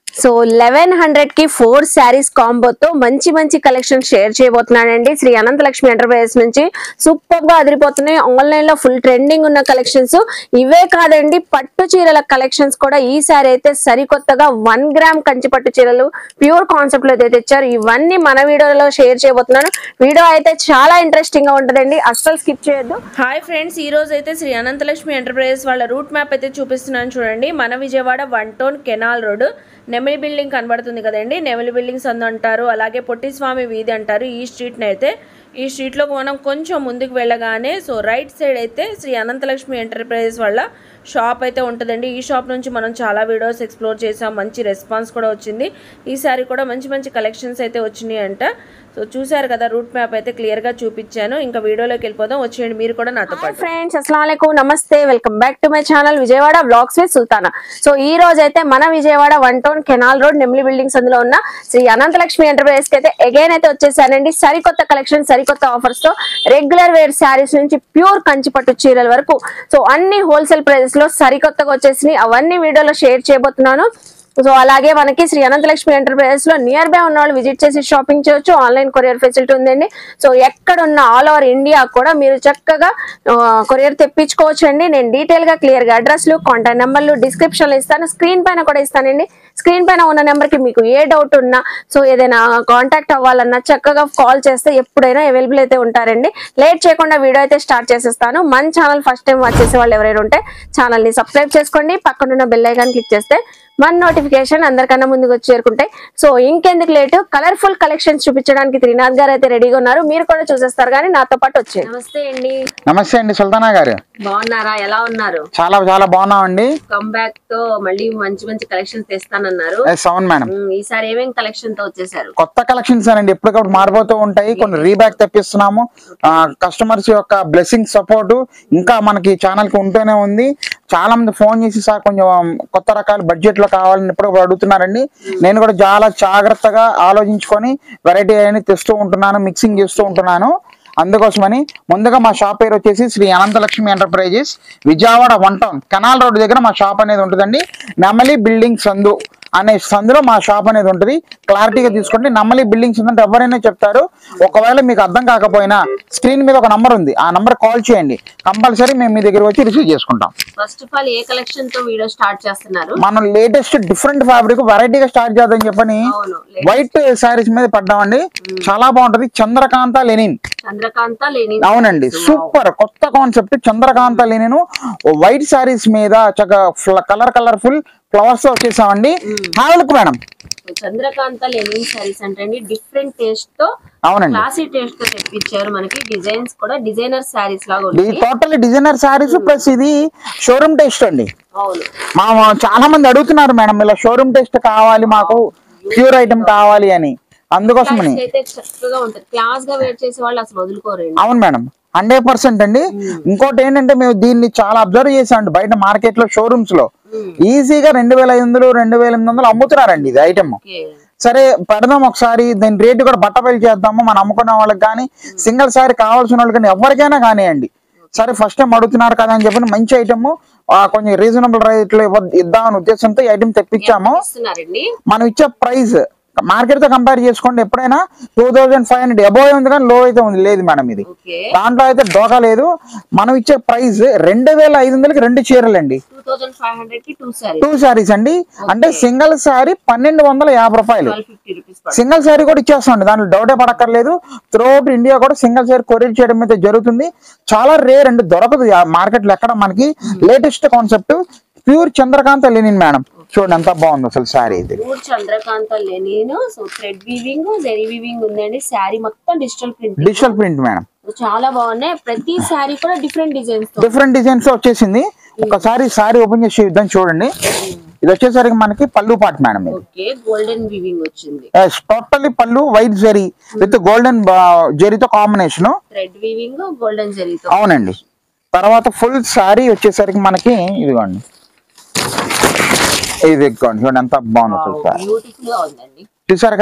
So eleven hundred కి four saris కాంబోతో మంచి మంచి కలెక్షన్ షేర్ చేయబోతున్నానండి శ్రీ అనంతలక్ష్మి ఎంటర్ప్రైజెస్ నుంచి సూపర్ గా అదిరిపోతున్నాయి ఆన్లైన్ లో ఫుల్ ట్రెండింగ్ ఉన్న కలెక్షన్స్ ఇవే కాదండి పట్టు చీరల కలెక్షన్స్ కూడా ఈ సారీ అయితే సరికొత్తగా వన్ గ్రామ్ కంచి పట్టు చీరలు ప్యూర్ కాన్సెప్ట్ లో అయితే తెచ్చారు ఇవన్నీ మన వీడియోలో షేర్ చేయబోతున్నాను వీడియో అయితే చాలా ఇంట్రెస్టింగ్ గా ఉంటుందండి అస్సలు స్కిప్ చేయొద్దు హాయ్ ఫ్రెండ్స్ ఈ రోజు అయితే శ్రీ అనంతలక్ష్మి ఎంటర్ప్రైజెస్ వాళ్ళ రూట్ మ్యాప్ అయితే చూపిస్తున్నాను చూడండి మన Vijayawada one town canal road Nemili building కనబడుతుంది కదండి నెమిలి బిల్డింగ్ సందు అంటారు అలాగే పొట్టిస్వామి వీధి అంటారు ఈ స్ట్రీట్ని అయితే ఈ స్ట్రీట్లోకి మనం కొంచెం ముందుకు వెళ్ళగానే సో రైట్ సైడ్ అయితే శ్రీ అనంతలక్ష్మి ఎంటర్ప్రైజెస్ వాళ్ళ షాప్ అయితే ఉంటుందండి ఈ షాప్ నుంచి మనం చాలా వీడియోస్ ఎక్స్ప్లోర్ చేసాం మంచి రెస్పాన్స్ కూడా వచ్చింది ఈసారి కూడా మంచి మంచి కలెక్షన్స్ అయితే వచ్చినాయి అంట సో చూసారు కదా రూట్ మ్యాప్ అయితే క్లియర్గా చూపించాను ఇంకా వీడియోలోకి వెళ్ళిపోదాం వచ్చేయండి మీరు కూడా నాతో పాటు ఫ్రెండ్స్ అస్సలం నమస్తే welcome back to my channel Vijayawada blogs with Sultana so ఈ రోజు అయితే మన Vijayawada one town canal road Nemili buildings అందులో ఉన్న శ్రీ అనంతలక్ష్మి ఎంటర్ప్రైజెస్ కి అయితే అగైన్ అయితే వచ్చేసానండి సరికొత్త కలెక్షన్ సరికొత్త ఆఫర్స్ తో రెగ్యులర్ వేర్ శారీస్ నుంచి ప్యూర్ కంచి పట్టు చీరల వరకు సో అన్ని హోల్సేల్ ప్రైజెస్ లో సరికొత్తగా వచ్చేసినాయి అవన్నీ వీడియోలో షేర్ చేయబోతున్నాను సో అలాగే మనకి శ్రీ అనంతలక్ష్మి ఎంటర్ప్రైజెస్ లో నియర్ బై ఉన్న వాళ్ళు విజిట్ చేసి షాపింగ్ చేయొచ్చు ఆన్లైన్ కొరియర్ ఫెసిలిటీ ఉందండి సో ఎక్కడ ఉన్న ఆల్ ఓవర్ ఇండియా కూడా మీరు చక్కగా కొరియర్ తెప్పించుకోవచ్చు అండి నేను డీటెయిల్ గా క్లియర్ గా అడ్రస్లు కాంటాక్ట్ నెంబర్లు డిస్క్రిప్షన్ లో ఇస్తాను స్క్రీన్ పైన కూడా ఇస్తానండి స్క్రీన్ పైన ఉన్న నెంబర్ కి మీకు ఏ డౌట్ ఉన్నా సో ఏదైనా కాంటాక్ట్ అవ్వాలన్నా చక్కగా కాల్ చేస్తే ఎప్పుడైనా అవైలబుల్ అయితే ఉంటారండి లేట్ చేయకుండా వీడియో అయితే స్టార్ట్ చేసేస్తాను మన ఛానల్ ఫస్ట్ టైం వాచ్ చేసే వాళ్ళు ఎవరైనా ఉంటే ఛానల్ ని సబ్స్క్రైబ్ చేసుకోండి పక్కనున్న బెల్ ఐకాన్ క్లిక్ చేస్తే మన నోటిఫికేషన్ అందరికన్నా ముందుకు వచ్చి చేరుకుంటాయి సో ఇంకెందుకు లేటు కలర్ఫుల్ కలెక్షన్స్ చూపించడానికి త్రినాథ్ గారు అయితే రెడీగా ఉన్నారు మీరు కూడా చూసేస్తారు కానీ నాతో పాటు వచ్చేయండి నమస్తే అండి నమస్తే అండి సుల్తానా గారు బాగున్నారా ఎలా ఉన్నారు చాలా చాలా బాగున్నామండి కమ్ బ్యాక్ తో మళ్ళీ మంచి మంచి కలెక్షన్స్ తెస్తానన్నారు ఎస్ అవును మేడం ఉమ్, ఈసారి ఏమేం కలెక్షన్ తో వచ్చేసారు కొత్త కలెక్షన్స్ అండి ఎప్పటికప్పుడు మారిపోతూ ఉంటాయి కొన్ని రీబ్యాక్ తెప్పిస్తున్నాము కస్టమర్స్ యొక్క బ్లెస్సింగ్ సపోర్ట్ ఇంకా మనకి ఛానల్ కి ఉంటూనే ఉంది చాలా మంది ఫోన్ చేసి సార్ కొంచెం కొత్త రకాల బడ్జెట్ లో కావాలని ఎప్పుడు అడుగుతున్నారండి నేను కూడా చాలా జాగ్రత్తగా ఆలోచించుకొని వెరైటీ అని తెస్తూ ఉంటున్నాను మిక్సింగ్ చేస్తూ ఉంటున్నాను అందుకోసమని ముందుగా మా షాప్ పేరు వచ్చేసి Shri Anantalakshmi enterprises Vijayawada one town canal road దగ్గర మా షాప్ అనేది ఉంటుందండి నెమలి బిల్డింగ్ సందు అనే సందులో మా షాప్ అనేది ఉంటుంది క్లారిటీగా తీసుకోండి నమ్మలి బిల్డింగ్స్ ఉందంటే ఎవరైనా చెప్తారు ఒకవేళ మీకు అర్థం కాకపోయినా స్క్రీన్ మీద ఒక నంబర్ ఉంది ఆ నంబర్ కాల్ చేయండి కంపల్సరీ మేము మీ దగ్గర వచ్చి రిసీవ్ చేసుకుంటాం ఫస్ట్ ఆఫ్ ఆల్ ఏ కలెక్షన్ తో వీడియో స్టార్ట్ చేస్తున్నారు మనం లేటెస్ట్ డిఫరెంట్ ఫ్యాబ్రిక్ వెరైటీగా స్టార్ట్ చేద్దాం చెప్పని అవును వైట్ శారీస్ మీద పడ్డామండి చాలా బాగుంటది చంద్రకాంత లెనిన్ చంద్రకాంత లేని అవునండి సూపర్ కొత్త concept Chandrakanta linen white saris మీద చక్కగా కలర్ కలర్ఫుల్ ఫ్లవర్స్ తో వచ్చేసామండి హావెల్క్ మేడం చంద్రకాంత లెనిన్ సారీస్ అంటే అండి డిఫరెంట్ టేస్ట్ తో అవునండి క్లాసీ టేస్ట్ తో తెప్పించారు మనకి డిజైన్స్ కూడా డిజైనర్ సారీస్ లాగా ఇది ఉన్నాయి టోటల్లీ డిజైనర్ శారీస్ ప్లస్ ఇది షోరూమ్ టేస్ట్ అండి అవును మా మా చాలా మంది అడుగుతున్నారు మేడం ఇలా షోరూమ్ టేస్ట్ కావాలి మాకు ప్యూర్ ఐటమ్ కావాలి అని అందుకోసమని Price అయితే చక్కగా ఉంటది క్లాస్ గా వెయిట్ చేసే వాళ్ళు అసలు వదులుకోరండి అవును మేడం హండ్రెడ్ పర్సెంట్ అండి ఇంకోటి ఏంటంటే మేము దీన్ని చాలా అబ్జర్వ్ చేసామండి బయట మార్కెట్ లో షోరూమ్స్ లో ఈజీగా రెండు వేల ఐదు వందలు రెండు వేల ఎనిమిది వందలు అమ్ముతున్నారండి ఇది ఐటమ్ ఓకే సరే పెడదాం ఒకసారి దీని రేటు కూడా బట్టబయలు చేద్దాము మనం అమ్ముకున్న వాళ్ళకి కానీ సింగిల్ సారీ కావాల్సిన వాళ్ళకి కానీ ఎవరికైనా కానివ్వండి సరే ఫస్ట్ టైం అడుగుతున్నారు కదా అని చెప్పి మంచి ఐటమ్ కొంచెం రీజనబుల్ రేట్ లో ఇద్దామనే ఉద్దేశంతో ఈ ఐటమ్ తెప్పించాము ఇస్తున్నారండి మనం ఇచ్చే ప్రైస్ మార్కెట్ తో కంపేర్ చేసుకోండి ఎప్పుడైనా two thousand five hundred above ఉంది కానీ లో అయితే ఉంది లేదు మేడం ఇది ఓకే దాంట్లో అయితే డోకా లేదు మనం ఇచ్చే ప్రైస్ రెండు వేల ఐదు వందలకి రెండు చీరలండి టూ థౌసండ్ ఫైవ్ హండ్రెడ్ కి టూ సారీ టూ శారీస్ అండి అంటే సింగిల్ శారీ పన్నెండు వందల యాభై రూపాయలు ట్వెల్వ్ ఫిఫ్టీ రూపీస్ పడుతుంది సింగిల్ శారీ కూడా ఇచ్చేస్తామండి దాంట్లో డౌటే పడక్కర్లేదు త్రూఅవుట్ ఇండియా కూడా సింగిల్ శారీ కొరియర్ చేయడం అయితే జరుగుతుంది చాలా రేర్ అండి దొరకదు మార్కెట్ లో ఎక్కడ మనకి latest concept pure Chandrakanta linen madam చూడండి ఎంత బాగుంది అసలు శారీ ఇది మూడు Chandrakanta linen so thread weaving జెరీ వీవింగ్ ఉందండి శారీ మొత్తం digital print digital print madam చాలా బాగున్నాయి ప్రతి శారీ కూడా డిఫరెంట్ డిజైన్స్ తో డిఫరెంట్ డిజైన్స్ వచ్చేసింది ఒకసారి శారీ ఓపెన్ చేసి ఇద్దాం చూడండి ఇది వచ్చేసరికి మనకి పళ్ళు పాట్ మేడం ఇది ఓకే గోల్డెన్ వీవింగ్ వచ్చింది టోటల్లీ పళ్ళు వైట్ జరీ విత్ గోల్డెన్ జరీతో కాంబినేషన్ థ్రెడ్ వీవింగ్ గోల్డెన్ జరీతో అవునండి తర్వాత ఫుల్ శారీ వచ్చేసరికి మనకి ఇదిగోండి ఇది ఇదిగోండి చూడండి ఎంత బాగుంది అసలు శారీ బ్యూటిఫుల్ గా ఉందండి చూసారు కదా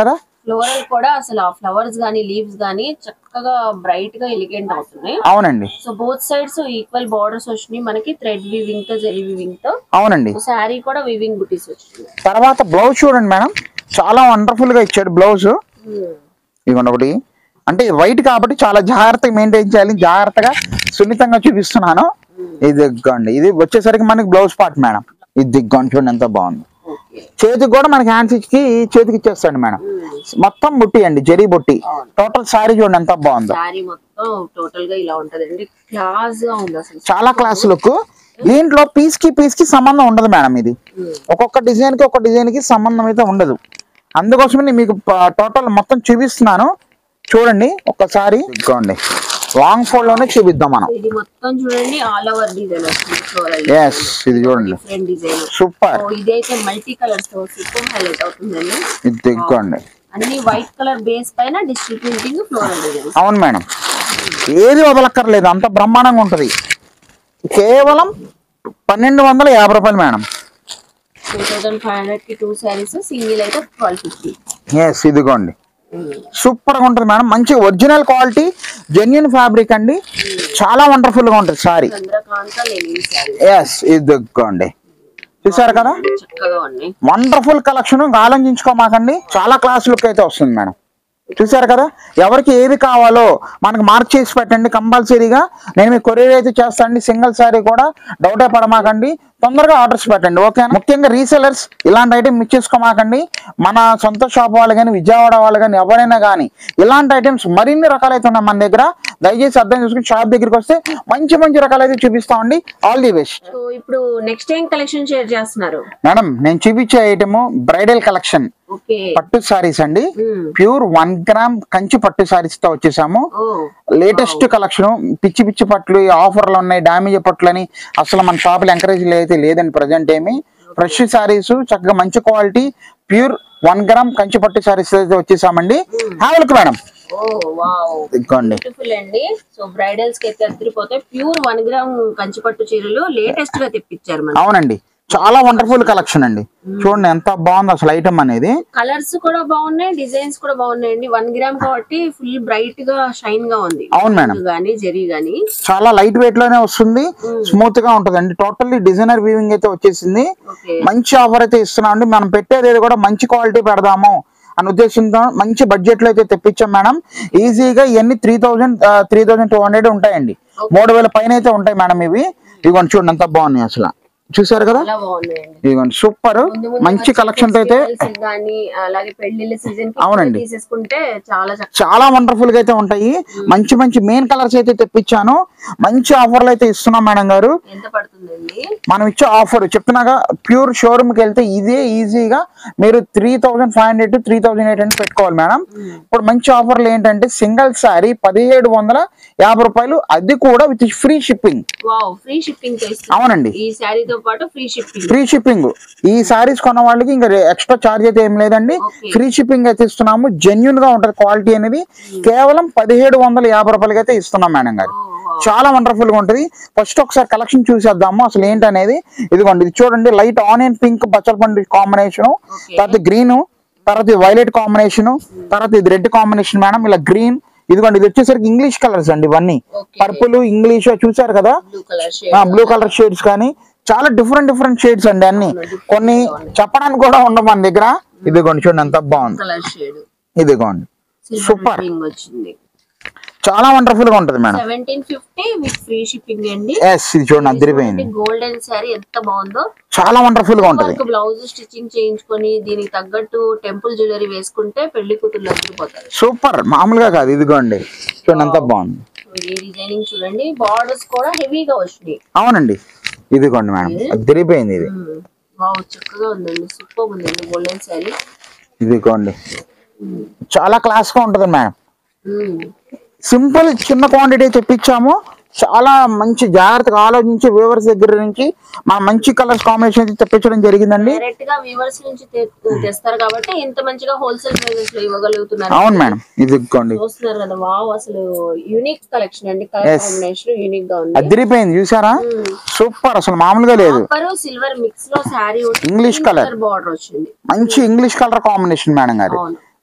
ఫ్లోరల్ కూడా అసలు ఆ ఫ్లవర్స్ గానీ లీవ్స్ గానీ చక్కగా బ్రైట్ గా ఎలిగెంట్ అవుతున్నాయి అవునండి so both sides equal borders వచ్చినాయి మనకి థ్రెడ్ వివింగ్ తో జెరీ వివింగ్ తో అవునండి శారీ కూడా వివింగ్ బుటీస్ వచ్చింది తర్వాత బ్లౌజ్ చూడండి మేడం చాలా వండర్ఫుల్ గా ఇచ్చాడు బ్లౌజ్ ఇదిగోండి ఒకటి అంటే వైట్ కాబట్టి చాలా జాగ్రత్తగా మెయింటైన్ చేయాలి జాగ్రత్తగా సున్నితంగా చూపిస్తున్నాను ఇది దిగ్గండి ఇది వచ్చేసరికి మనకి బ్లౌజ్ పార్ట్ మేడం ఇది దిగ్గండి చూడండి ఎంత బాగుంది ఓకే చేతికి కూడా మనకి హ్యాండ్స్ ఇచ్చి చేతికి ఇచ్చేస్తాడు మేడం మొత్తం బుట్టి అండి జరీ బుట్టి టోటల్ సారీ చూడండి ఎంత బాగుందో శారీ మొత్తం టోటల్ గా ఇలా ఉంటదండి క్లాస్ గా ఉంది అసలు చాలా క్లాస్ లుక్ దీంట్లో పీస్ కి పీస్ కి సంబంధం ఉండదు మేడం ఇది ఒక్కొక్క డిజైన్ కి ఒక్కొక్క డిజైన్ కి సంబంధం అయితే ఉండదు అందుకోసమే నేను మీకు టోటల్ మొత్తం చూపిస్తున్నాను చూడండి ఒక్కసారి ఇదిగోండి లాంగ్ ఫోల్డ్ లోనే చూపిద్దాం మనం ఇది మొత్తం చూడండి ఆల్ ఓవర్ డిజైన్ వస్తుంది ఫ్లోరల్ ఎస్ ఇది చూడండి డిఫరెంట్ డిజైన్ సూపర్ సో ఇదైతే మల్టీ కలర్స్ తో సూపర్ హైలైట్ అవుతుందండి ఇది దిగ్గోండి అన్ని వైట్ కలర్ బేస్ పైన డిస్ట్రిక్ట్ ప్రింటింగ్ ఫ్లోరల్ డిజైన్ అవును మేడం ఏది వదలక్కర్లేదు అంత బ్రహ్మాండంగా ఉంటది కేవలం పన్నెండు వందల యాభై రూపాయలు madam two thousand five hundred కి టూ శారీస్ సింగిల్ అయితే ట్వెల్వ్ ఫిఫ్టీ ఎస్ ఇదిగోండి సూపర్ గా ఉంటుంది మేడం మంచి ఒరిజినల్ క్వాలిటీ జెన్యున్ ఫ్యాబ్రిక్ అండి చాలా వండర్ఫుల్ గా ఉంటుంది sari Chandrakanta linen sari yes ఇదిగోండి చూసారు కదా చక్కగా ఉన్నాయి వండర్ఫుల్ కలెక్షన్ ఆలోచించుకోమాకండి చాలా క్లాస్ లుక్ అయితే వస్తుంది మేడం చూసారు కదా ఎవరికి ఏది కావాలో మనకు మార్క్ చేసి పెట్టండి కంపల్సరీగా నేను మీకు కొరియర్ అయితే చేస్తానండి సింగిల్ సారీ కూడా డౌటే పడమాకండి తొందరగా ఆర్డర్స్ పెట్టండి ఓకే ముఖ్యంగా రీసెలర్స్ ఇలాంటి ఐటమ్ మిస్ చేసుకోమాకండి మన సొంత షాప్ వాళ్ళు కానీ విజయవాడ వాళ్ళు కానీ ఎవరైనా కానీ ఇలాంటి ఐటమ్స్ మరిన్ని రకాలైతే ఉన్నాయి మన దగ్గర దయచేసి అర్థం చేసుకుని షాప్ దగ్గరికి వస్తే మంచి మంచి రకాలైతే చూపిస్తామండి ఆల్ ది బెస్ట్ సో ఇప్పుడు నెక్స్ట్ ఏం కలెక్షన్ షేర్ చేస్తున్నారు మేడం నేను చూపించే ఐటమ్ బ్రైడల్ కలెక్షన్ ఓకే పట్టు సారీస్ అండి మ్మ్. ప్యూర్ వన్ గ్రామ్ కంచి పట్టు సారీస్ తో వచ్చేసాము ఓ లేటెస్ట్ కలెక్షన్ పిచ్చి పిచ్చి పట్లు ఈ ఆఫర్లు ఉన్నాయి డామేజ్ పట్లు అని అసలు మన షాపులు ఎంకరేజ్ అయితే లేదండి ప్రజెంట్ ఏమి ఫ్రెష్ సారీస్ చక్కగా మంచి quality pure one gram Kanchi పట్టు సారీస్ అయితే వచ్చేసామండి have look madam oh wow ఇదిగోండి బ్యూటిఫుల్ అండి సో బ్రైడల్స్ కి అయితే అదిరిపోతాయి ప్యూర్ వన్ గ్రామ్ కంచిపట్టు చీరలు లేటెస్ట్ గా తెప్పించారు మనం అవునండి చాలా వండర్ఫుల్ కలెక్షన్ అండి చూడండి ఎంత బాగుంది అసలు ఐటమ్ అనేది కలర్స్ కూడా బాగున్నాయి డిజైన్స్ కూడా బాగున్నాయండి వన్ గ్రామ్ కాబట్టి ఫుల్ బ్రైట్ గా షైన్ గా ఉంది అవును మేడం గానీ జరీ గానీ చాలా లైట్ వెయిట్ లోనే వస్తుంది స్మూత్ గా ఉంటదండి టోటల్లీ డిజైనర్ వీవింగ్ అయితే వచ్చేసింది ఓకే మంచి ఆఫర్ అయితే ఇస్తున్నాం అండి మనం పెట్టేది ఏది కూడా మంచి క్వాలిటీ పెడదాము అనే ఉద్దేశంతో మంచి బడ్జెట్ లో అయితే తెప్పించాం మేడం ఈజీగా ఇవన్నీ three thousand three thousand two hundred ఉంటాయండి మూడు వేల పైన అయితే ఉంటాయి మేడం ఇవి ఇదిగోండి చూడండి అంత బాగున్నాయి అసలు చూసారు కదా చాలా బాగున్నాయండి ఇదిగోండి సూపర్ ముందు ముందు మంచి వచ్చే కలెక్షన్ అయితే festivals గానీ అలాగే పెళ్లిళ్ళ సీజన్ కి అవునండి. తీసేసుకుంటే చాలా చక్కగా చాలా వండర్ఫుల్ గా అయితే ఉంటాయి మంచి మంచి మెయిన్ కలర్స్ అయితే తెప్పించాను మంచి ఆఫర్లు అయితే ఇస్తున్నాం మేడం గారు ఎంత పడుతుందండి మనం ఇచ్చే ఆఫర్ చెప్తున్నాగా ప్యూర్ షోరూమ్ కి వెళ్తే ఇదే ఈజీగా మీరు three thousand five hundred to three thousand eight hundred పెట్టుకోవాలి మేడం ఇప్పుడు మంచి ఆఫర్లు ఏంటంటే సింగిల్ సారీ పదిహేడు వందల యాభై రూపాయలు అది కూడా with free shipping wow free shipping తో ఇస్తున్నారు. అవునండి ఈ శారీతో పాటు ఫ్రీ షిప్పింగ్ ఫ్రీ షిప్పింగ్ ఈ సారీస్ కొన్న వాళ్ళకి ఇంకా ఎక్స్ట్రా చార్జ్ అయితే ఏం లేదండి Okay. ఫ్రీ షిప్పింగ్ అయితే ఇస్తున్నాము జెన్యున్ గా ఉంటది క్వాలిటీ అనేది కేవలం పదిహేడు వందల యాభై రూపాయలకి అయితే ఇస్తున్నాం మేడం గారు చాలా వండర్ఫుల్ గా ఉంటది ఫస్ట్ ఒకసారి కలెక్షన్ చూసేద్దాము అసలు ఏంటనేది ఇదిగోండి ఇది చూడండి లైట్ ఆనియన్ పింక్ పచ్చలపండు కాంబినేషన్ తర్వాత గ్రీన్ తర్వాత వైలెట్ కాంబినేషన్ తర్వాత ఇది రెడ్ కాంబినేషన్ మేడం ఇలా గ్రీన్ ఇదిగోండి ఇది వచ్చేసరికి ఇంగ్లీష్ కలర్స్ అండి ఇవన్నీ Okay. పర్పుల్ ఇంగ్లీష్ చూసారు కదా blue colour shade blue colour shades కానీ చాలా డిఫరెంట్ డిఫరెంట్ షేడ్స్ అండి అన్ని కొన్ని చెప్పడానికి కూడా ఉండవు మన దగ్గర ఇదిగోండి చూడండి ఎంత బాగుంది కలర్ షేడ్ ఇదిగోండి సిల్వర్ Super. రింగ్ వచ్చింది చాలా వండర్ఫుల్ గా ఉంటది madam seventeen fifty with free shipping అండి ఎస్ ఇది చూడండి అదిరిపోయింది గోల్డెన్ శారీ ఎంత బాగుందో చాలా వండర్ఫుల్ గా ఉంటది ఒక బ్లౌజ్ స్టిచ్చింగ్ చేయించుకొని దీనికి తగ్గట్టు టెంపుల్ జ్యువెలరీ వేసుకుంటే పెళ్లి కూతుర్లు అదిరిపోతారు సూపర్ మామూలుగా కాదు ఇదిగోండి చూడండి ఎంత బాగుంది ఈ డిజైనింగ్ చూడండి బార్డర్స్ కూడా హెవీగా వచ్చినాయి అవునండి ఇదిగోండి మేడం అదిరిపోయింది ఇది వావ్ చక్కగా ఉందండి సూపర్ ఉందండి గోల్డెన్ శారీ ఇదిగోండి చాలా క్లాస్ గా ఉంటది మేడం సింపుల్ చిన్న క్వాంటిటీ తెప్పించాము చాలా మంచి జాగ్రత్తగా ఆలోచించి వ్యూవర్స్ దగ్గర నుంచి మన మంచి కలర్స్ కాంబినేషన్ అయితే తెప్పించడం జరిగిందండి డైరెక్ట్ గా వ్యూవర్స్ నుంచి తె- తెస్తారు కాబట్టి ఇంత మంచిగా హోల్సేల్ ప్రైజెస్ లో ఇవ్వగలుగుతున్నారు అవును మేడం ఇదిగోండి చూస్తున్నారు కదా వావ్ అసలు యూనిక్ కలెక్షన్ అండి కలర్ Yes. కాంబినేషన్ యూనిక్ గా ఉంది అదిరిపోయింది చూసారా సూపర్ అసలు మామూలుగా లేదు కాపర్ సిల్వర్ మిక్స్ లో శారీ English colour. బార్డర్ వచ్చింది మంచి ఇంగ్లీష్ కలర్ కాంబినేషన్ మేడం గారు అవును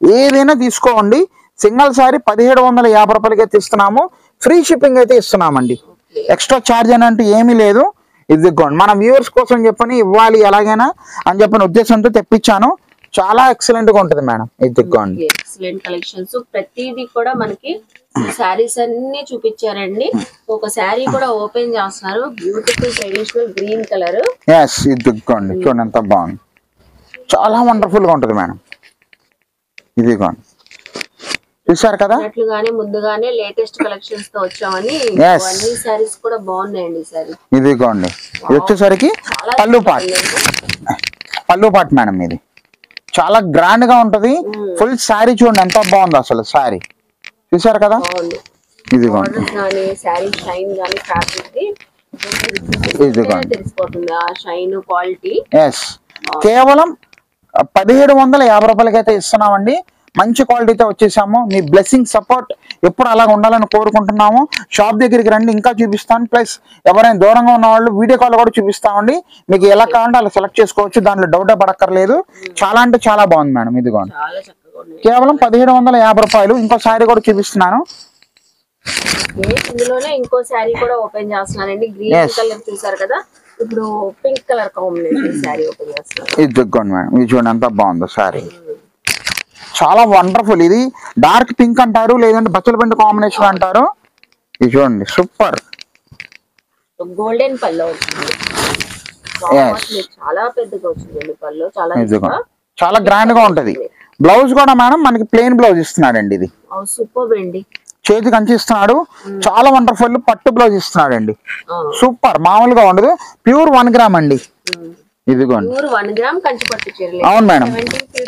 ఏదైనా తీసుకోండి సింగిల్ సారీ పదిహేడు వందల యాభై రూపాయలకి అయితే ఇస్తున్నాము ఫ్రీ షిప్పింగ్ అయితే ఇస్తున్నామండి ఎక్స్ట్రా ఛార్జ్ అని అంటూ ఏమీ లేదు ఇదిగోండి మన వ్యూవర్స్ కోసం చెప్పని ఇవ్వాలి ఎలాగైనా అని చెప్పిన ఉద్దేశంతో తెప్పించాను చాలా ఎక్సలెంట్ గా ఉంటుంది మేడం ఇదిగోండి ఎక్సలెంట్ కలెక్షన్స్ ప్రతిదీ కూడా మనకి శారీస్ అన్ని చూపించారండి ఒక శారీ కూడా ఓపెన్ చేస్తున్నారు beautiful traditional green colour yes ఇదిగోండి చూడండి ఎంత బాగుంది చాలా వండర్ఫుల్ గా ఉంటుంది మేడం ఇదిగోండి చూసారు కదా అన్నట్లుగానే ముందుగానే లేటెస్ట్ కలెక్షన్స్ తో వచ్చామని Yes. అన్ని శారీస్ కూడా బాగున్నాయండి ఈ సారీ ఇదిగోండి ఇది వచ్చేసరికి పళ్ళు పాట్ పళ్ళు పాట్ మేడం ఇది చాలా గ్రాండ్ గా ఉంటది ఫుల్ శారీ చూడండి ఎంత బాగుంది అసలు శారీ చూసారు కదా బాగుంది ఇదిగోండి బార్డర్స్ కానీ శారీ షైన్ కానీ ఫ్యాబ్రిక్ కి ఇదిగోండి తెలిసిపోతుంది ఆ షైన్ క్వాలిటీ ఎస్ కేవలం పదిహేడు వందల యాభై రూపాయలకి అయితే ఇస్తున్నామండి మంచి క్వాలిటీతో వచ్చేసాము మీ బ్లెస్సింగ్ సపోర్ట్ ఎప్పుడు అలాగ ఉండాలని కోరుకుంటున్నాము షాప్ దగ్గరికి రండి ఇంకా చూపిస్తాను ప్లస్ ఎవరైనా దూరంగా ఉన్న వాళ్ళు వీడియో కాల్ కూడా చూపిస్తామండి మీకు ఎలా కావాలంటే అలా సెలెక్ట్ చేసుకోవచ్చు దాంట్లో డౌటే పడక్కర్లేదు చాలా అంటే చాలా బాగుంది మేడం ఇదిగోండి చాలా చక్కగా ఉన్నాయి కేవలం పదిహేడు వందల యాభై రూపాయలు ఇంకో శారీ కూడా చూపిస్తున్నాను ఓకే, ఇందులోనే ఇంకో శారీ కూడా ఓపెన్ చేస్తున్నానండి గ్రీన్ Yes. కలర్ చూసారు కదా ఇప్పుడు pink colour combination sari open చేస్తున్నాను ఇది దిగ్గోండి మేడం ఇది చూడండి ఎంత బాగుందో శారీ చాలా వండర్ఫుల్ ఇది డార్క్ పింక్ అంటారు లేదంటే బచ్చల పిండి కాంబినేషన్ అంటారు ఇది చూడండి సూపర్ గోల్డెన్ పల్లో వచ్చింది Yes. అసలు చాలా పెద్దగా వచ్చిందండి పల్లో చాలా ఇదిగో చాలా గ్రాండ్ గా ఉంటది బ్లౌజ్ కూడా మేడం మనకి ప్లెయిన్ బ్లౌజ్ ఇస్తున్నాడండి ఇది సూపర్ అండి చేతికి అంచి ఇస్తున్నాడు చాలా వండర్ఫుల్ పట్టు బ్లౌజ్ ఇస్తున్నాడు అండి ఆ, సూపర్ మామూలుగా ఉండదు ప్యూర్ వన్ గ్రామ్ అండి ఉమ్. ఇదిగోండి ప్యూర్ వన్ గ్రామ్ కంచి పట్టు చీరలు అవును మేడం సెవెంటీ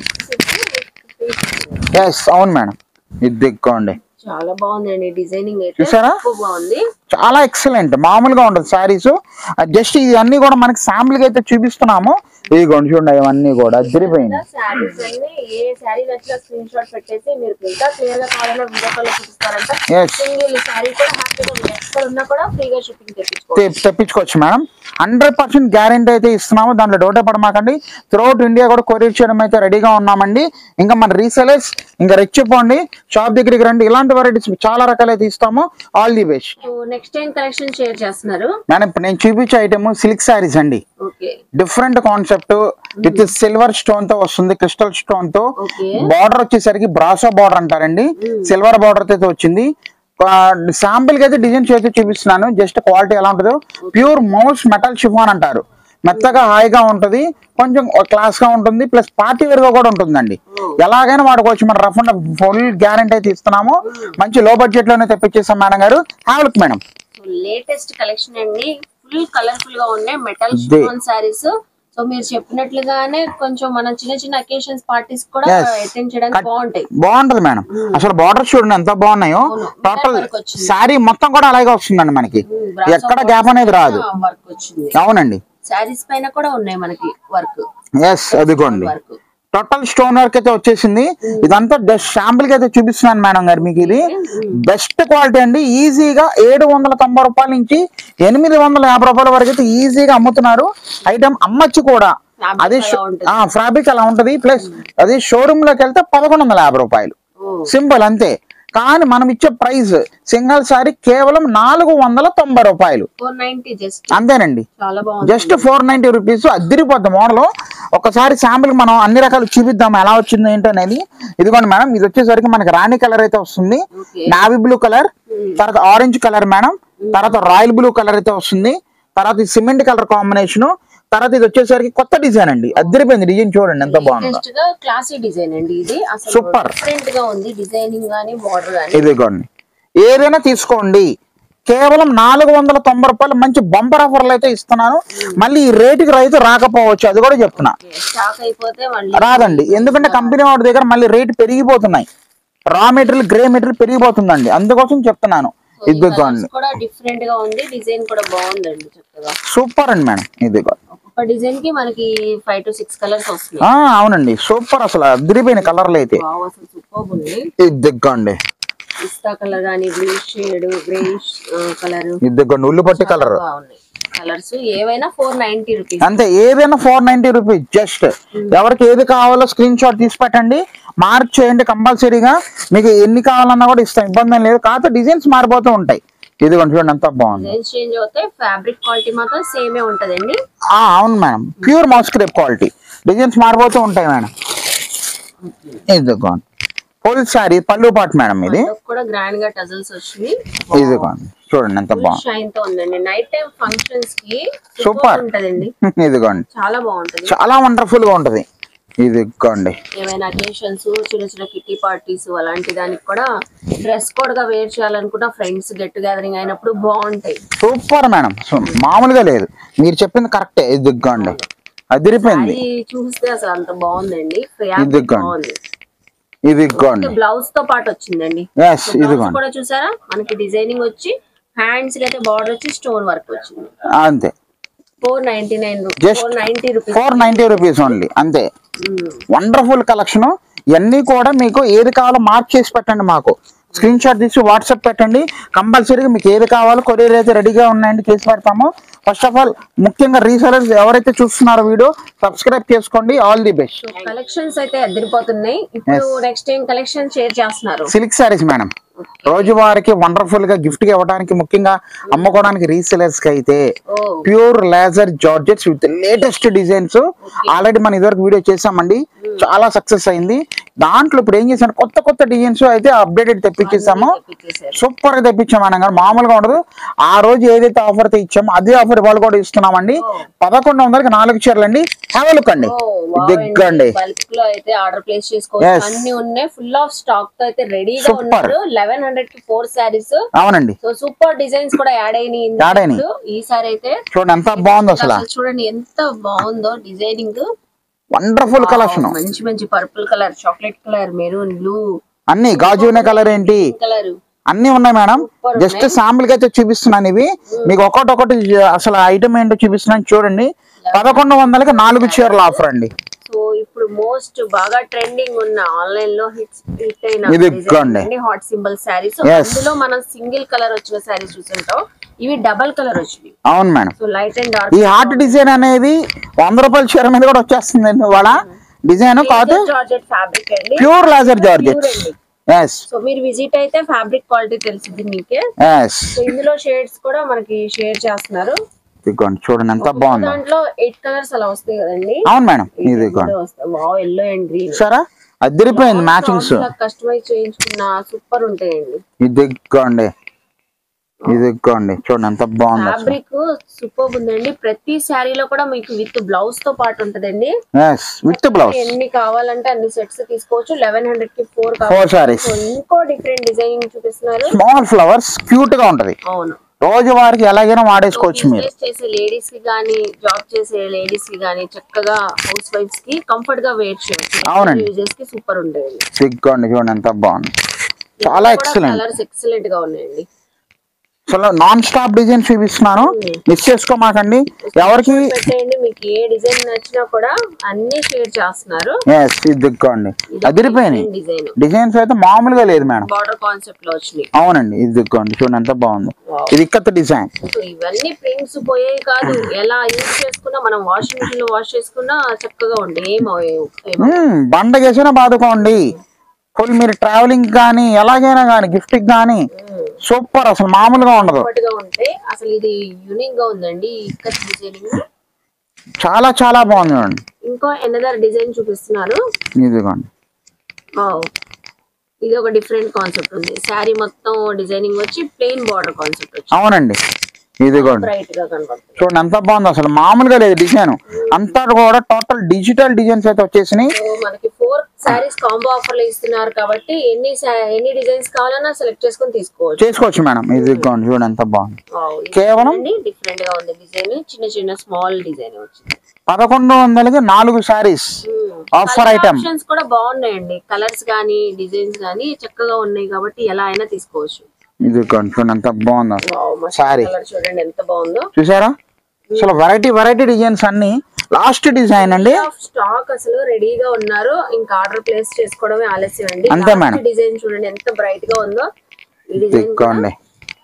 ఎస్ అవును మేడం ఇది దిక్కోండి చాలా బాగుందండి డిజైనింగ్ అయితే చూసారా? సూపర్ బాగుంది చాలా ఎక్సలెంట్ మామూలుగా ఉండదు శారీస్ జస్ట్ ఇవన్నీ కూడా మనకి శాంపుల్ గా అయితే చూపిస్తున్నాము ఇదిగోండి చూడండి ఇవన్నీ కూడా అదిరిపోయింది శారీస్ అన్ని ఏ శారీ నచ్చినా స్క్రీన్ షాట్ పెట్టేసి మీరు ఇంకా క్లియర్ గా కావాలన్నా వీడియో కాల్ చూపిస్తారంట Yes. సింగిల్ శారీ కూడా హ్యాపీగా మీరు ఎక్కడ ఉన్నా కూడా ఫ్రీగా షిప్పింగ్ తెప్పించుకోవచ్చు తె- తెప్పించుకోవచ్చు మేడం హండ్రెడ్ పర్సెంట్ గ్యారెంటీ అయితే ఇస్తున్నాము దాంట్లో డౌటే పడమాకండి త్రూఅవుట్ ఇండియా కూడా కొరియర్ చేయడం అయితే రెడీగా ఉన్నామండి ఇంకా మన రీసెలర్స్ ఇంకా రెచ్చిపోండి షాప్ దగ్గరికి రండి ఇలాంటి వెరైటీస్ చాలా రకాలైతే ఇస్తాము all the best so next time collection share చేస్తున్నారు మేడం ఇప్పుడు నేను చూపించే ఐటమ్ సిల్క్ శారీస్ అండి okay different concept with silver stone తో వస్తుంది క్రిస్టల్ స్టోన్ తో ఓకే బార్డర్ వచ్చేసరికి బ్రాసో బార్డర్ అంటారండి సిల్వర్ బార్డర్ అయితే వచ్చింది శాంపిల్ కి అయితే డిజైన్ చేసి చూపిస్తున్నాను జస్ట్ క్వాలిటీ ఎలా ఉంటుందో ప్యూర్ మౌస్ మెటల్ షిఫాన్ అంటారు మెత్తగా హాయిగా ఉంటది కొంచెం క్లాస్ గా ఉంటుంది ప్లస్ పార్టీ వేర్ గా కూడా ఉంటుందండి ఎలాగైనా వాడుకోవచ్చు మన రఫ్ అండ్ ఫుల్ గ్యారంటీ అయితే ఇస్తున్నాము మంచి లో బడ్జెట్ లోనే తెప్పించేస్తాం మేడం గారు have look madam so latest collection అండి ఫుల్ కలర్ఫుల్ గా ఉన్నాయి మెటల్ ఇదే. స్టోన్ సారీస్ సో మీరు చెప్పినట్లుగానే కొంచెం మన చిన్న చిన్న అకేషన్స్ పార్టీస్ కూడా Yes. అటెండ్ చేయడానికి బాగుంటాయి బాగుంటది మేడం అసలు బార్డర్ చూడండి ఎంత బాగున్నాయో అవును. టోటల్ work వచ్చింది. శారీ మొత్తం కూడా అలాగే వస్తుందండి మనకి ఎక్కడ గ్యాప్ అనేది రాదు వర్క్ వచ్చింది అవునండి శారీస్ పైన కూడా ఉన్నాయి మనకి వర్క్ ఎస్ అదిగోండి వర్క్ టోటల్ స్టోన్ వర్క్ అయితే వచ్చేసింది ఇదంతా జస్ట్ శాంపుల్ కి అయితే చూపిస్తున్నాను మేడం గారు మీకు ఇది బెస్ట్ క్వాలిటీ అండి ఈజీగా ఏడు వందల తొంభై రూపాయల నుంచి ఎనిమిది వందల యాభై రూపాయల వరకు అయితే ఈజీగా అమ్ముతున్నారు ఐటమ్ అమ్మచ్చు కూడా Fabric అది అలా ఉంటుంది. ఫ్యాబ్రిక్ అలా ఉంటది ప్లస్ అది షోరూమ్ లోకి వెళ్తే పదకొండు వందల యాభై రూపాయలు ఓ, సింపుల్ అంతే కానీ మనం ఇచ్చే ప్రైస్ సింగిల్ సారీ కేవలం నాలుగు వందల తొంభై రూపాయలు ఫోర్ నైన్టీ జస్ట్ అంతేనండి చాలా బాగుంది జస్ట్ ఫోర్ నైన్టీ రూపీస్ అద్దరిపోద్ది మోడల్ ఒకసారి శాంపుల్ మనం అన్ని రకాలు చూపిద్దాం ఎలా వచ్చింది ఏంటి అనేది ఇదిగోండి మేడం ఇది వచ్చేసరికి మనకి రాణి కలర్ అయితే వస్తుంది ఓకే నావీ బ్లూ కలర్ తర్వాత ఆరెంజ్ కలర్ మేడం తర్వాత రాయల్ బ్లూ కలర్ అయితే వస్తుంది తర్వాత ఈ సిమెంట్ కలర్ కాంబినేషన్ తర్వాత ఇది వచ్చేసరికి కొత్త డిజైన్ అండి అద్దరిపోయింది డిజైన్ చూడండి ఎంత బాగుందో లేటెస్ట్ గా క్లాసీ డిజైన్ అండి ఇది అసలు Super. డిఫరెంట్ గా ఉంది డిజైనింగ్ గానీ బార్డర్ గానీ ఇదిగోండి ఏదైనా తీసుకోండి కేవలం నాలుగు వందల తొంభై రూపాయలు మంచి బంపర్ ఆఫర్లు అయితే ఇస్తున్నాను మళ్ళీ ఈ రేటుకి రైతు రాకపోవచ్చు అది కూడా చెప్తున్నా స్టాక్ అయిపోతే మళ్ళీ రాదండి ఎందుకంటే కంపెనీ వాడి దగ్గర మళ్ళీ రేట్ పెరిగిపోతున్నాయి రా మెటీరియల్ గ్రే మెటీరియల్ పెరిగిపోతుందండి అందుకోసం చెప్తున్నాను ఇదిగోండి colours కూడా డిఫరెంట్ గా ఉంది డిజైన్ కూడా బాగుందండి చక్కగా సూపర్ అండి మేడం ఇదిగో ఒక్కొక్క డిజైన్ కి మనకి ఫైవ్ టు సిక్స్ కలర్స్ వస్తున్నాయి ఆ, అవునండి సూపర్ అసలు అదిరిపోయిన కలర్లు అయితే వావ్ అసలు సూపర్ ఉంది ఇదిగోండి పిస్తా కలర్ గానీ బ్లూ షేడ్ గ్రేష్ కలర్ ఇదిగోండి ఉల్లిపట్టి కలర్ బాగున్నాయి కలర్స్ ఏవైనా ఫోర్ నైన్టీ రూపీస్ అంతే ఏదైనా ఫోర్ నైన్టీ రూపీస్ జస్ట్ ఎవరికి ఏది కావాలో స్క్రీన్ షాట్ తీసి పెట్టండి మార్క్ చేయండి కంపల్సరీగా మీకు ఎన్ని కావాలన్నా కూడా ఇస్తాం ఇబ్బంది ఏం లేదు కాకపోతే డిజైన్స్ మారిపోతూ ఉంటాయి ఇదిగోండి చూడండి ఎంత బాగుంది డిజైన్స్ చేంజ్ అవుతాయి ఫ్యాబ్రిక్ క్వాలిటీ మాత్రం సేమే ఉంటదండి ఆ, అవును madam pure moss crepe quality designs మారిపోతూ ఉంటాయి మేడం ఇదిగోండి ఫుల్ సారీ పళ్ళు పాటు మేడం ఇది అందులో కూడా గ్రాండ్ గా టజల్స్ వచ్చింది ఇదిగోండి చూడండి ఎంత బాగుంది షైన్ తో ఉందండి నైట్ టైం ఫంక్షన్స్ కి Super. సూపర్ ఉంటదండి ఇదిగోండి చాలా బాగుంటది చాలా వండర్ఫుల్ గా ఉంటది ఇదిగోండి ఏమైనా అకేషన్స్ చిన్న చిన్న కిట్టి పార్టీస్ అలాంటి దానికి కూడా డ్రెస్ కోడ్ గా వేర్ చేయాలనుకున్న ఫ్రెండ్స్ గెట్ గ్యాదరింగ్ అయినప్పుడు బాగుంటాయి సూపర్ మేడం సో- మామూలుగా లేదు మీరు చెప్పింది కరెక్టే ఇదిగోండి అదిరిపోయింది అది చూస్తే అసలు అంత బాగుందండి ఇదిగోండి. బాగుంది ఇదిగోండి బ్లౌజ్ తో పాటు వచ్చింది ఎస్ బ్లౌజ్ ఇదిగోండి కూడా చూసారా మనకి డిజైనింగ్ వచ్చి హ్యాండ్స్ కి అయితే బార్డర్ వచ్చి స్టోన్ వర్క్ వచ్చింది అంతే four ninety nine Just four ninety rupees four ninety rupees only అంతే వండర్ఫుల్ కలెక్షన్ ఇవన్నీ కూడా మీకు ఏది కావాలో మార్క్ చేసి పెట్టండి మాకు స్క్రీన్ షాట్ తీసి వాట్సాప్ పెట్టండి కంపల్సరీగా మీకు ఏది కావాలో కొరియర్ అయితే రెడీగా ఉన్నాయండి చేసి పెడతాము ఫస్ట్ ఆఫ్ ఆల్ ముఖ్యంగా రీసెలర్స్ ఎవరైతే చూస్తున్నారో వీడియో సబ్స్క్రైబ్ చేసుకోండి ఆల్ ది బెస్ట్ కలెక్షన్స్ అయితే అదిరిపోతున్నాయి ఇప్పుడు నెక్స్ట్ టైం కలెక్షన్ షేర్ చేస్తున్నారు సిల్క్ సారీస్ మేడం రోజువారికి వండర్ఫుల్ గా గిఫ్ట్ గా ఇవ్వడానికి ముఖ్యంగా అమ్ముకోవడానికి రీసెలర్స్ కి అయితే ఓ pure laser georgettes with latest designs already మనం ఇదివరకు వీడియో చేసామండి చాలా సక్సెస్ అయింది దాంట్లో ఇప్పుడు ఏం చేసాను కొత్త కొత్త డిజైన్స్ అయితే అప్డేటెడ్ తెప్పించేసాము తెప్పించేశారు. సూపర్ గా తెప్పించాం మేడం గారు మామూలుగా ఉండదు ఆ రోజు ఏదైతే ఆఫర్ అయితే ఇచ్చామో అదే ఆఫర్ ఇవాళ కూడా ఇస్తున్నామండి పదకొండు వందలకి నాలుగు చీరలు అండి హ్యావ్ లుక్ అండి దిగ్గండి బల్క్ లో అయితే ఆర్డర్ ప్లేస్ చేసుకోవచ్చు Yes. అన్ని ఉన్నాయి ఫుల్ ఆఫ్ స్టాక్ తో అయితే రెడీగా Super. ఉన్నారు లెవెన్ హండ్రెడ్ కి ఫోర్ శారీస్ అవునండి సో సూపర్ డిజైన్స్ కూడా యాడ్ అయినాయి ఇందులో. Add అయినాయి. ఈసారి అయితే చూడండి ఎంత బాగుంది అసలు అసలు చూడండి ఎంత బాగుందో డిజైనింగ్ వండర్ఫుల్ కలెక్షన్ మంచి మంచి purple colour chocolate colour maroon blue అన్ని గాజునే కలర్ ఏంటి కలర్ అన్ని ఉన్నాయి మేడం జస్ట్ శాంపుల్ కి అయితే చూపిస్తున్నాను ఇవి మీకు ఒకటి ఒకటి అసలు ఐటమ్ ఏంటో చూపిస్తున్నాను చూడండి పదకొండు వందలకి నాలుగు చీరల ఆఫర్ అండి సో ఇప్పుడు మోస్ట్ బాగా ట్రెండింగ్ ఉన్న ఆన్లైన్ లో హిట్ హిట్ ఇది అయిన ఇదిగోండి. Heart symbol saris Yes. అందులో మనం సింగిల్ కలర్ వచ్చిన శారీస్ చూస్తుంటాం ఇవి డబల్ కలర్ వచ్చింది అవును madam so light and dark ఈ హార్ట్ డిజైన్ అనేది వంద రూపాయల చీర మీద కూడా వచ్చేస్తుంది అండి ఇవాళ డిజైన్ కాదు జార్జెట్ ఫ్యాబ్రిక్ అండి ప్యూర్ లాజర్ జార్జెట్ Pure అండి. ఎస్ సో మీరు విజిట్ అయితే ఫ్యాబ్రిక్ క్వాలిటీ తెలిసింది మీకే ఎస్ సో ఇందులో షేడ్స్ కూడా మనకి షేర్ చేస్తున్నారు ఇదిగోండి చూడండి ఎంత బాగుందో దాంట్లో ఎయిట్ కలర్స్ అలా వస్తాయి కదండి అవును మేడం ఇదిగోండి వావ్ ఎల్లో అండ్ గ్రీన్ సరే అదిరిపోయింది మ్యాచింగ్స్ కస్టమైజ్ చేయించుకున్న సూపర్ ఉంటాయండి ఇదిగోండి ఇదిగోండి చూడండి ఎంత బాగుంది అసలు ఫ్యాబ్రిక్ సూపర్ ఉందండి ప్రతి శారీలో కూడా మీకు విత్ బ్లౌజ్ తో పాటు ఉంటదండి ఎస్ విత్ బ్లౌజ్ ఎన్ని కావాలంటే అన్ని సెట్స్ తీసుకోవచ్చు లెవెన్ హండ్రెడ్ కి ఫోర్ ఫోర్ సారీస్ సో ఇంకో డిఫరెంట్ డిజైనింగ్ చూపిస్తున్నారు స్మాల్ ఫ్లవర్స్ క్యూట్ గా ఉంటది అవును రోజువారికి ఎలాగైనా వాడేసుకోవచ్చు మీరు బిజినెస్ చేసే లేడీస్ కి గానీ జాబ్ చేసే లేడీస్ కి గానీ చక్కగా హౌస్ వైఫ్స్ కి కంఫర్ట్ గా వేర్ చేయొచ్చు అవునండి. యూజెస్ కి సూపర్ ఉండేది సిగ్గుండి చూడండి ఎంత బాగుంది చాలా ఎక్సలెంట్ కలర్స్ ఎక్సలెంట్ గా ఉన్నాయండి అసలు నాన్ స్టాప్ డిజైన్ చూపిస్తున్నాను మిస్ చేసుకోమాకండి ఎవరికి పెట్టేయండి మీకు ఏ డిజైన్ నచ్చినా కూడా అన్ని షేర్ చేస్తున్నారు ఎస్ ఇదిగోండి అదిరిపోయినాయి డిజైన్ డిజైన్స్ అయితే మామూలుగా లేదు మేడం బార్డర్ కాన్సెప్ట్ లో వచ్చినాయి అవునండి ఇదిగోండి చూడండి ఎంత బాగుంది Wow. ఇది ఇక్కత డిజైన్ సో ఇవన్నీ ప్రింట్స్ పోయేవి కాదు ఎలా యూజ్ చేసుకున్నా మనం వాషింగ్ మిషన్ లో వాష్ చేసుకున్నా చక్కగా ఉండే ఏం అవ్వవు. ఏం అవ్వవు. బండ చేసినా బాదుకోండి ఫుల్ మీరు ట్రావెలింగ్ కానీ ఎలాగైనా కానీ గిఫ్ట్ కానీ సూపర్ అసలు మామూలుగా ఉండదు కంఫర్ట్ గా ఉంటే అసలు ఇది యూనిక్ గా ఉందండి ఇక్కడ డిజైనింగ్ చాలా చాలా బాగుంది చూడండి ఇంకో ఎనదర్ డిజైన్ చూపిస్తున్నారు ఇదిగోండి Wow. ఇది ఒక డిఫరెంట్ కాన్సెప్ట్ ఉంది శారీ మొత్తం డిజైనింగ్ వచ్చి ప్లెయిన్ బార్డర్ కాన్సెప్ట్ వచ్చి అవునండి ఇదిగోండి బ్రైట్ గా కనబడుతుంది చూడండి ఎంత బాగుంది అసలు మామూలుగా లేదు డిజైన్ అంతా కూడా టోటల్ డిజిటల్ డిజైన్స్ అయితే వచ్చేసినాయి సో మనకి ఫోర్ శారీస్ కాంబో ఆఫర్ లో ఇస్తున్నారు కాబట్టి ఎన్ని sa- ఎన్ని డిజైన్స్ కావాలన్నా సెలెక్ట్ చేసుకొని తీసుకోవచ్చు చేసుకోవచ్చు మేడం ఇదిగోండి చూడండి ఎంత బాగుంది కేవలం? డిఫరెంట్ గా ఉంది డిజైన్ చిన్న చిన్న స్మాల్ డిజైన్ వచ్చింది పదకొండు వందలకి నాలుగు శారీస్ ఆఫర్ ఐటమ్ ఆప్షన్స్ కూడా బాగున్నాయండి కలర్స్ గానీ డిజైన్స్ గానీ చక్కగా ఉన్నాయి కాబట్టి ఎలా అయినా తీసుకోవచ్చు ఇదిగోండి చూడండి ఎంత బాగుందో Saree. కలర్ చూడండి ఎంత బాగుందో చూసారా అసలు వెరైటీ వెరైటీ డిజైన్స్ అన్ని లాస్ట్ డిజైన్ అండి స్టాక్ అసలు రెడీగా ఉన్నారు ఇంకా ఆర్డర్ ప్లేస్ చేసుకోవడమే ఆలస్యం అండి అంతే మేడం. డిజైన్ చూడండి ఎంత బ్రైట్ గా ఉందో ఈ డిజైన్ ఇదిగోండి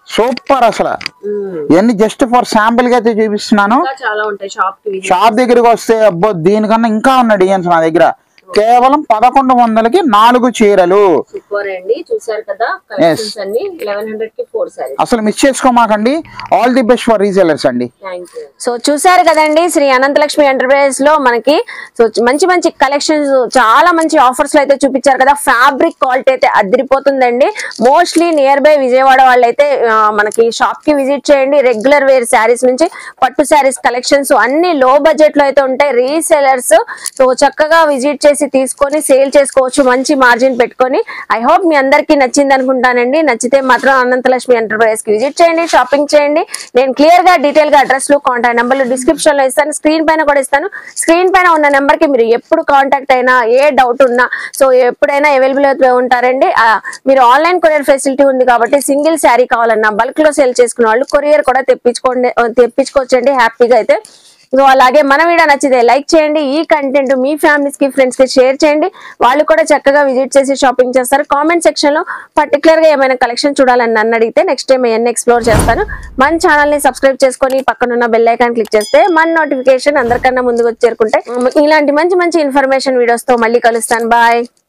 సూపర్ అసలు ఇవన్నీ జస్ట్ ఫర్ శాంపిల్ గా అయితే చూపిస్తున్నాను ఇంకా చాలా ఉంటాయి షాప్ కి visit షాప్ దగ్గరికి వస్తే అబ్బో దీనికన్నా ఇంకా ఉన్నాయి డిజైన్స్ నా దగ్గర కేవలం పదకొండు వందలకి నాలుగు చీరలు సూపర్ అండి చూసారు కదా కలెక్షన్స్ అన్ని లెవెన్ హండ్రెడ్ కి ఫోర్ సారీ అసలు మిస్ చేసుకోమాకండి all the best for resellers అండి థ్యాంక్ యూ సో చూసారు కదండి శ్రీ అనంతలక్ష్మి ఎంటర్ప్రైజెస్ లో మనకి సో మంచి మంచి కలెక్షన్స్ చాలా మంచి ఆఫర్స్ లో అయితే చూపించారు కదా ఫ్యాబ్రిక్ క్వాలిటీ అయితే అదిరిపోతుందండి మోస్ట్లీ నియర్ బై విజయవాడ వాళ్ళైతే ఆ, మనకి షాప్ కి విజిట్ చేయండి రెగ్యులర్ వేర్ శారీస్ నుంచి పట్టు శారీస్ కలెక్షన్స్ అన్ని లో బడ్జెట్ లో అయితే ఉంటాయి రీసెలర్స్ సో చక్కగా విజిట్ చేసి తీసుకొని సేల్ చేసుకోవచ్చు మంచి మార్జిన్ పెట్టుకొని ఐ హోప్ మీ అందరికీ నచ్చింది అనుకుంటానండి నచ్చితే మాత్రం అనంతలక్ష్మి ఎంటర్ప్రైజ్ కి విజిట్ చేయండి షాపింగ్ చేయండి నేను క్లియర్ గా డీటెయిల్ గా అడ్రస్ లు కాంటాక్ట్ నెంబర్లు డిస్క్రిప్షన్ లో ఇస్తాను స్క్రీన్ పైన కూడా ఇస్తాను స్క్రీన్ పైన ఉన్న నెంబర్ కి మీరు ఎప్పుడు కాంటాక్ట్ అయినా ఏ డౌట్ ఉన్నా సో ఎప్పుడైనా అవైలబుల్ అవుతూ ఉంటారండి ఆ, మీరు ఆన్లైన్ కొరియర్ ఫెసిలిటీ ఉంది కాబట్టి సింగిల్ శారీ కావాలన్నా బల్క్ లో సేల్ చేసుకునే వాళ్ళు కొరియర్ కూడా తెప్పించుకోండి తెప్పించుకోవచ్చండి హ్యాపీగా అయితే సో అలాగే మన వీడియో నచ్చితే లైక్ చేయండి ఈ కంటెంట్ మీ ఫ్యామిలీస్ కి ఫ్రెండ్స్ కి షేర్ చేయండి వాళ్ళు కూడా చక్కగా విజిట్ చేసి షాపింగ్ చేస్తారు కామెంట్ సెక్షన్ లో పర్టికులర్ గా ఏమైనా కలెక్షన్ చూడాలని నన్ను అడిగితే నెక్స్ట్ టైం అవన్నీ ఎక్స్ప్లోర్ చేస్తాను మన ఛానల్ ని సబ్స్క్రైబ్ చేసుకొని పక్కనున్న బెల్ ఐకాన్ క్లిక్ చేస్తే మన నోటిఫికేషన్ అందరికన్నా ముందుకు వచ్చి చేరుకుంటే ఇలాంటి మంచి మంచి ఇన్ఫర్మేషన్ వీడియోస్ తో మళ్ళీ కలుస్తాను బాయ్